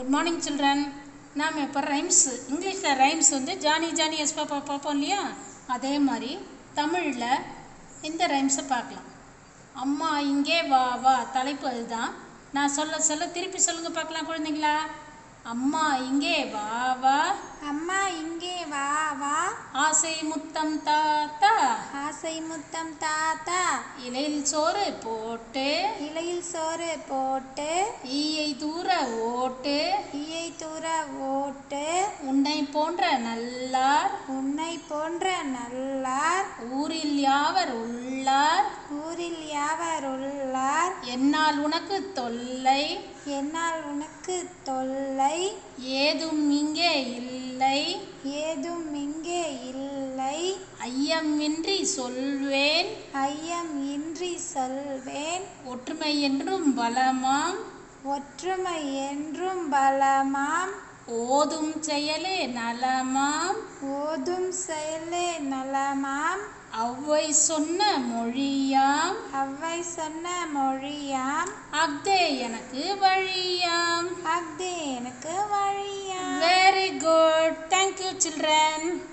good morning children நாம் இப்போ rhymes இங்கிலீஷில் ரைம்ஸ் வந்து ஜானி ஜானி எஸ் பாப்பா பார்ப்போம் இல்லையா அதே மாதிரி தமிழில் இந்த ரைம்ஸை பார்க்கலாம் அம்மா இங்கே வா வா தலைப்பு அதுதான் நான் சொல்ல சொல்ல திருப்பி சொல்லுங்க பார்க்கலாம் குழந்தைங்களா அம்மா இங்கே வா வா அம்மா இங்கே வா வா ஆசை முத்தம் தாத்தா ஆசை முத்தம் தாத்தா இலையில் சோறு போட்டு இலையில் சோறு போட்டு ஈயை தூர ஓட்டு ஈயை தூர ஓட்டு உன்னை போன்ற நல்லார் உன்னை போன்ற நல்லார் ஊரில் யாவர் உள்ளார் ஊரில் யாவர் உள்ளார் என்னால் உனக்கு தொல்லை என்னால் உனக்கு தொல்லை ஏதும் இங்கே இல்லை ஏதும் இங்கே இல்லை ஐயமின்றி சொல்வேன் ஐயம் இன்றி சொல்வேன் ஒற்றுமை என்றும் பலமாம் ஒற்றுமை என்றும் பலமாம் ஓதும் செயலே நலமாம் ஓதும் செயலே நலமாம் அவ்வை சொன்ன மொழியாம் அவ்வை சொன்ன மொழியாம் அஃதே எனக்கு வழியாம் அஃதே எனக்கு வழியாம் வெரி குட் தேங்க்யூ சில்ட்ரன்